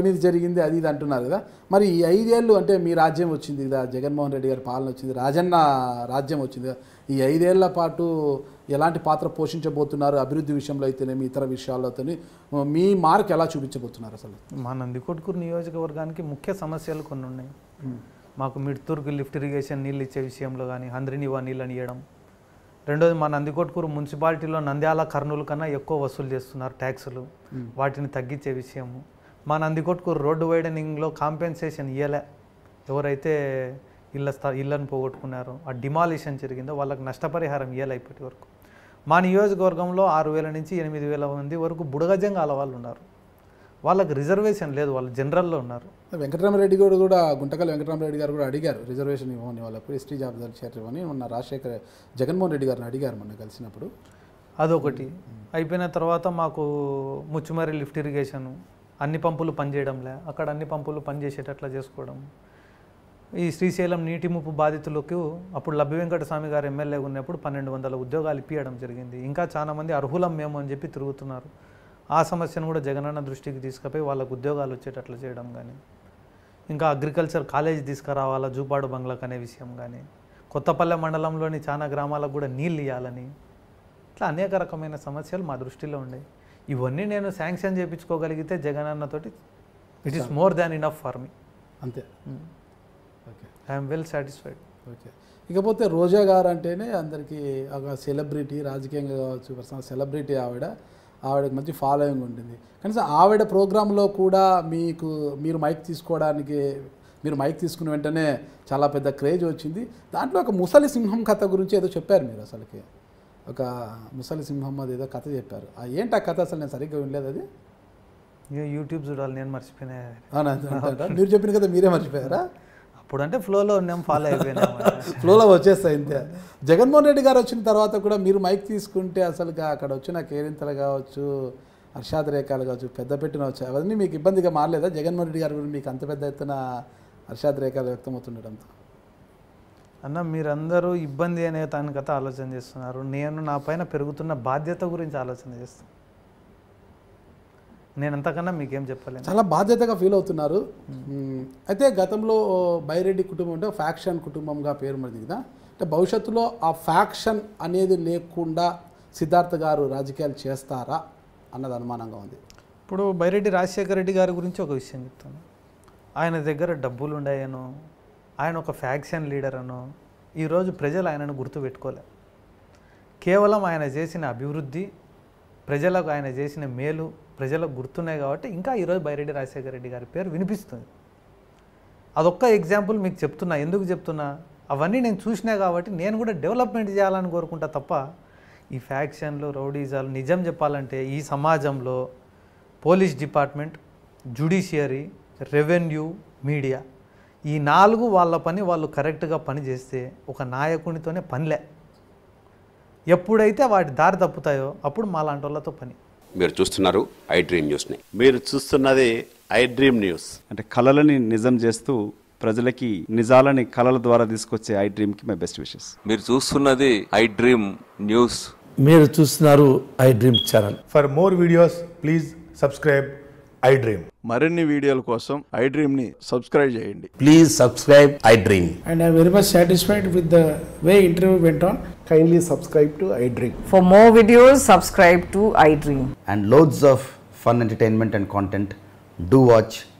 అవినీతి జరిగింది అది ఇది అంటున్నారు కదా మరి ఈ ఐదేళ్ళు అంటే మీ రాజ్యం వచ్చింది కదా జగన్మోహన్ రెడ్డి గారి పాలన వచ్చింది రాజన్న రాజ్యం వచ్చింది కదా ఈ ఐదేళ్ల పాటు ఎలాంటి పాత్ర పోషించబోతున్నారు అభివృద్ధి విషయంలో అయితేనేమి ఇతర విషయాల్లో మీ మార్క్ ఎలా చూపించబోతున్నారు అసలు మా నందికొట్కూరు నియోజకవర్గానికి ముఖ్య సమస్యలు కొన్ని ఉన్నాయి మాకు మిడ్తూర్కు లిఫ్ట్ ఇరిగేషన్ నీళ్ళు ఇచ్చే విషయంలో కానీ హంద్రినివా నీళ్ళని ఇవ్వడం రెండోది మా నందికొట్కూరు మున్సిపాలిటీలో నంద్యాల కర్నూలు కన్నా ఎక్కువ వసూలు చేస్తున్నారు ట్యాక్సులు వాటిని తగ్గించే విషయము మా నందికొట్కూరు రోడ్డు వైడనింగ్లో కాంపెన్సేషన్ ఇవ్వలే ఎవరైతే ఇళ్ళ స్థ ఇళ్ళని పోగొట్టుకున్నారో ఆ డిమాలిషన్ జరిగిందో వాళ్ళకి నష్టపరిహారం ఇవ్వలే ఇప్పటి వరకు మా నియోజకవర్గంలో ఆరు వేల నుంచి ఎనిమిది వేల మంది వరకు బుడగజంగాల వాళ్ళు ఉన్నారు వాళ్ళకి రిజర్వేషన్ లేదు వాళ్ళు జనరల్లో ఉన్నారు వెంకటరామరెడ్డి గారు కూడా గుంటకల్ వెంకటరామరెడ్డి గారు కూడా అడిగారు రిజర్వేషన్ ఇవ్వమని వాళ్ళకు ఎస్టీ జాబ్ చేరమని మొన్న రాజశేఖర్ జగన్మోహన్ రెడ్డి గారిని అడిగారు మొన్న కలిసినప్పుడు అదొకటి అయిపోయిన తర్వాత మాకు ముచ్చుమరి లిఫ్ట్ ఇరిగేషన్ అన్ని పంపులు పనిచేయడంలే అక్కడ అన్ని పంపులు పనిచేసేటట్లా చేసుకోవడం ఈ శ్రీశైలం నీటి ముప్పు బాధితులకు అప్పుడు లబ్బి వెంకట స్వామి గారు ఎమ్మెల్యే ఉన్నప్పుడు పన్నెండు వందల ఉద్యోగాలు ఇప్పించడం జరిగింది ఇంకా చాలా మంది అర్హులం మేము అని చెప్పి తిరుగుతున్నారు ఆ సమస్యను కూడా జగనన్న దృష్టికి తీసుకుపోయి వాళ్ళకు ఉద్యోగాలు వచ్చేటట్లు చేయడం కానీ ఇంకా అగ్రికల్చర్ కాలేజ్ తీసుకురావాలా జూపాడు బంగ్లాక్ అనే విషయం కానీ కొత్తపల్లె మండలంలోని చాలా గ్రామాలకు కూడా నీళ్ళు ఇవ్వాలని ఇట్లా అనేక రకమైన సమస్యలు మా దృష్టిలో ఉండేవి ఇవన్నీ నేను శాంక్షన్ చేయించుకోగలిగితే జగనన్నతోటి it is more than enough for me అంతే okay I'm well satisfied okay ఇకపోతే రోజా గారు అంటేనే అందరికీ ఒక సెలబ్రిటీ రాజకీయంగా కావచ్చు పర్సనల్ సెలబ్రిటీ ఆవిడ ఆవిడకి మంచి ఫాలోయింగ్ ఉంటుంది కనీసం ఆవిడ ప్రోగ్రాంలో కూడా మీకు మీరు మైక్ తీసుకోవడానికి మీరు మైక్ తీసుకున్న వెంటనే చాలా పెద్ద క్రేజ్ వచ్చింది దాంట్లో ఒక ముసలి సింహం కథ గురించి ఏదో చెప్పారు మీరు అసలుకి ఒక ముసలి సింహం అది ఏదో కథ చెప్పారు ఆ ఏంటి ఆ కథ అసలు నేను సరిగ్గా వినలేదు అది ఇక యూట్యూబ్ చూడాలి నేను మర్చిపోయినా అవునా అంటారా? మీరు చెప్పిన కదా మీరే మర్చిపోయారా అప్పుడంటే ఫ్లోలో ఉన్నాం ఫాలో అయిపోయినాం ఫ్లోలో వచ్చేస్తాయి ఇంతే జగన్మోహన్ రెడ్డి గారు వచ్చిన తర్వాత కూడా మీరు మైక్ తీసుకుంటే అసలు అక్కడ వచ్చిన కేరింతలు కావచ్చు హర్షాద్ రేఖలు కావచ్చు పెద్ద పెట్టిన వచ్చి అవన్నీ మీకు ఇబ్బందిగా మారలేదా జగన్మోహన్ రెడ్డి గారు గురించి మీకు అంత పెద్ద ఎత్తున హర్షాద్ రేఖలు వ్యక్తమవుతుండటంతో అన్న మీరందరూ ఇబ్బంది అనే దాని కథ ఆలోచన చేస్తున్నారు నేను నా పైన పెరుగుతున్న బాధ్యత గురించి ఆలోచన చేస్తాను నేను అంతకన్నా మీకేం చెప్పలేను చాలా బాధ్యతగా ఫీల్ అవుతున్నారు మ్మ్. అయితే గతంలో బైరెడ్డి కుటుంబం అంటే ఫ్యాక్షన్ కుటుంబంగా పేరు మరింది కదా అంటే భవిష్యత్తులో ఆ ఫ్యాక్షన్ అనేది లేకుండా సిద్ధార్థ గారు రాజకీయాలు చేస్తారా అన్నది అనుమానంగా ఉంది ఇప్పుడు బైరెడ్డి రాజశేఖర రెడ్డి గారి గురించి ఒక విషయం చెప్తాను ఆయన దగ్గర డబ్బులు ఉన్నాయనో ఆయన ఒక ఫ్యాక్షన్ లీడర్ అనో ఈరోజు ప్రజలు ఆయనను గుర్తుపెట్టుకోలే కేవలం ఆయన చేసిన అభివృద్ధి ప్రజలకు ఆయన చేసిన మేలు ప్రజలకు గుర్తున్నాయి కాబట్టి ఇంకా ఈరోజు బైరెడ్డి రాజశేఖర రెడ్డి గారి పేరు వినిపిస్తుంది అదొక్క ఎగ్జాంపుల్ మీకు చెప్తున్నా ఎందుకు చెప్తున్నా అవన్నీ నేను చూసినా కాబట్టి నేను కూడా డెవలప్మెంట్ చేయాలని కోరుకుంటా తప్ప ఈ ఫ్యాక్షన్లు రౌడీజాలు నిజం చెప్పాలంటే ఈ సమాజంలో police department judiciary revenue media ఈ నాలుగు వాళ్ళ పని వాళ్ళు కరెక్ట్గా పని చేస్తే ఒక నాయకునితోనే పనిలే ఎప్పుడైతే వాటి దారి తప్పుతాయో అప్పుడు మా లాంటి వాళ్ళతో పని మీరు చూస్తున్నారు ఐ డ్రీమ్ న్యూస్ని మీరు చూస్తున్నది ఐ డ్రీమ్ న్యూస్ అంటే కళలని నిజం చేస్తూ ప్రజలకి నిజాలని కళల ద్వారా తీసుకొచ్చే ఐ డ్రీమ్కి మై బెస్ట్ విషెస్ మీరు చూస్తున్నది ఐ డ్రీమ్ న్యూస్ మీరు చూస్తున్నారు iDream channel For more videos, please subscribe iDream. మరిన్ని వీడియోల కోసం ఐ డ్రీమ్ని సబ్స్క్రైబ్ చేయండి please subscribe iDream and I'm very much satisfied with the way interview went on. Kindly subscribe to iDream. For more videos, subscribe to iDream. and loads of fun entertainment and content, do watch